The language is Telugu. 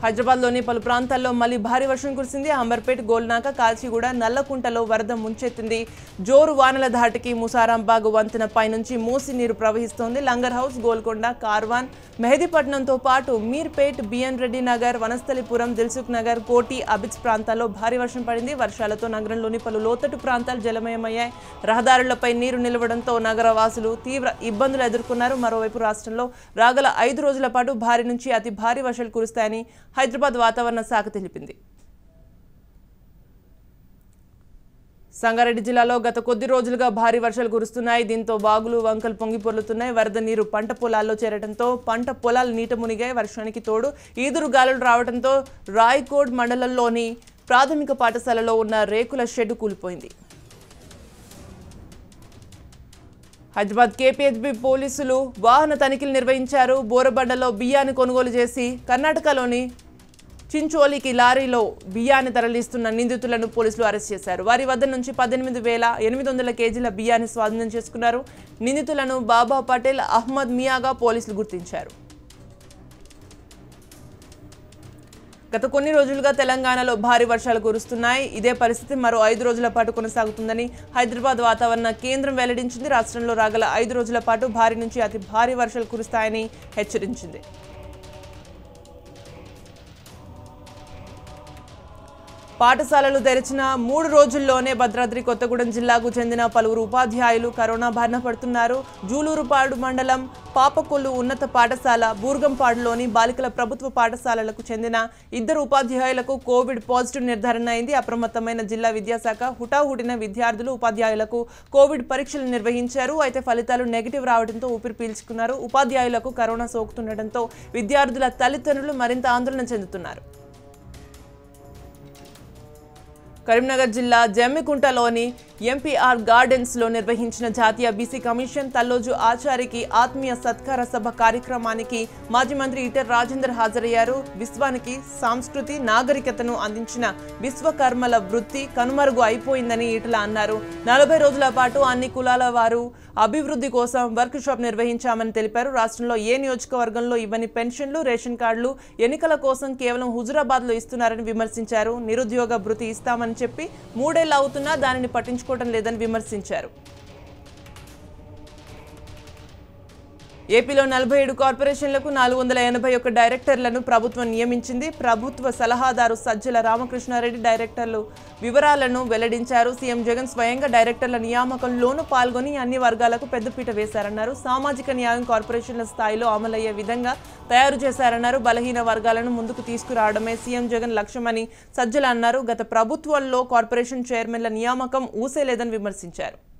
హైదరాబాద్లోని పలు ప్రాంతాల్లో మళ్ళీ భారీ వర్షం కురిసింది అంబర్పేట్ గోల్నాక కాల్చిగూడ నల్లకుంటలో వరద ముంచెత్తింది జోరు వానల ధాటికి ముసారాంబాగ్ వంతెన పైనుంచి మూసి నీరు ప్రవహిస్తోంది లంగర్ హౌస్ గోల్కొండ కార్వాన్ మెహదీపట్నంతో పాటు మీర్పేట్ బిఎన్ రెడ్డి నగర్ వనస్థలిపురం దిల్సుఖ్ నగర్ కోటి అబిడ్స్ ప్రాంతాల్లో భారీ వర్షం పడింది వర్షాలతో నగరంలోని పలు లోతట్టు ప్రాంతాలు జలమయమయ్యాయి రహదారులపై నీరు నిలవడంతో నగరవాసులు తీవ్ర ఇబ్బందులు ఎదుర్కొన్నారు మరోవైపు రాష్ట్రంలో రాగల ఐదు రోజుల పాటు భారీ నుంచి అతి భారీ వర్షాలు కురుస్తాయని హైదరాబాద్ వాతావరణ శాఖ తెలిపింది సంగారెడ్డి జిల్లాలో గత కొద్ది రోజులుగా భారీ వర్షాలు కురుస్తున్నాయి దీంతో వాగులు వంకలు పొంగి పొర్లుతున్నాయి వరద నీరు పంట పొలాల్లో చేరడంతో పంట పొలాలు నీట మునిగాయి వర్షానికి తోడు ఈదురు గాలులు రావడంతో రాయ్కోడ్ మండలంలోని ప్రాథమిక పాఠశాలలో ఉన్న రేకుల షెడ్ కూలిపోయింది హైదరాబాద్ కేపీహెచ్బి పోలీసులు వాహన తనిఖీలు నిర్వహించారు బోరబండలో బియ్యాన్ని కొనుగోలు చేసి కర్ణాటకలోని చించోలికి లారీలో బియ్యాన్ని తరలిస్తున్న నిందితులను పోలీసులు అరెస్ట్ చేశారు వారి వద్ద నుంచి పద్దెనిమిది వేల ఎనిమిది వందల కేజీల బియ్యాన్ని స్వాధీనం చేసుకున్నారు నిందితులను బాబా పటేల్ అహ్మద్ మియాగా పోలీసులు గుర్తించారు గత కొన్ని రోజులుగా తెలంగాణలో భారీ వర్షాలు కురుస్తున్నాయి ఇదే పరిస్థితి మరో ఐదు రోజుల పాటు కొనసాగుతుందని హైదరాబాద్ వాతావరణ కేంద్రం వెల్లడించింది రాష్ట్రంలో రాగల ఐదు రోజుల పాటు భారీ నుంచి అతి భారీ వర్షాలు కురుస్తాయని హెచ్చరించింది పాఠశాలలు తెరిచిన మూడు రోజుల్లోనే భద్రాద్రి కొత్తగూడెం జిల్లాకు చెందిన పలువురు ఉపాధ్యాయులు కరోనా బారిన పడుతున్నారు జూలూరుపాడు మండలం పాపకొల్లు ఉన్నత పాఠశాల బూర్గంపాడులోని బాలికల ప్రభుత్వ పాఠశాలలకు చెందిన ఇద్దరు ఉపాధ్యాయులకు కోవిడ్ పాజిటివ్ నిర్ధారణ అయింది అప్రమత్తమైన జిల్లా విద్యాశాఖ హుటాహుటిన విద్యార్థులు ఉపాధ్యాయులకు కోవిడ్ పరీక్షలు నిర్వహించారు అయితే ఫలితాలు నెగిటివ్ రావడంతో ఊపిరి పీల్చుకున్నారు ఉపాధ్యాయులకు కరోనా సోకుతుండటంతో విద్యార్థుల తల్లిదండ్రులు మరింత ఆందోళన చెందుతున్నారు కరీంనగర్ జిల్లా జమ్మికుంటలోని ఎంపీఆర్ గార్డెన్స్లో నిర్వహించిన జాతీయ బీసీ కమిషన్ తల్లోజు ఆచారికి ఆత్మీయ సత్కార సభ కార్యక్రమానికి మాజీ మంత్రి ఈటెల రాజేందర్ హాజరయ్యారు విశ్వానికి సంస్కృతి నాగరికతను అందించిన విశ్వకర్మల వృత్తి కనుమరుగు అయిపోయిందని ఈటల అన్నారు నలభై రోజుల పాటు అన్ని కులాల వారు అభివృద్ధి కోసం వర్క్ షాప్ నిర్వహించామని తెలిపారు రాష్ట్రంలో ఏ నియోజకవర్గంలో ఇవ్వని పెన్షన్లు రేషన్ కార్డులు ఎన్నికల కోసం కేవలం హుజురాబాద్లో ఇస్తున్నారని విమర్శించారు నిరుద్యోగ భృతి ఇస్తామని చెప్పి మూడేళ్లు అవుతున్నా దానిని పట్టించుకోవడం లేదని విమర్శించారు ఏపీలో నలభై ఏడు కార్పొరేషన్లకు నాలుగు వందల ఎనభై ఒక్క డైరెక్టర్లను ప్రభుత్వం నియమించింది ప్రభుత్వ సలహాదారు సజ్జల రామకృష్ణారెడ్డి డైరెక్టర్లు వివరాలను వెల్లడించారు సీఎం జగన్ స్వయంగా డైరెక్టర్ల నియామకంలోనూ పాల్గొని అన్ని వర్గాలకు పెద్దపీట వేశారన్నారు సామాజిక న్యాయం కార్పొరేషన్ల స్థాయిలో అమలయ్యే విధంగా తయారు చేశారన్నారు బలహీన వర్గాలను ముందుకు తీసుకురావడమే సీఎం జగన్ లక్ష్యమని సజ్జల అన్నారు గత ప్రభుత్వంలో కార్పొరేషన్ చైర్మన్ల నియామకం ఊసేలేదని విమర్శించారు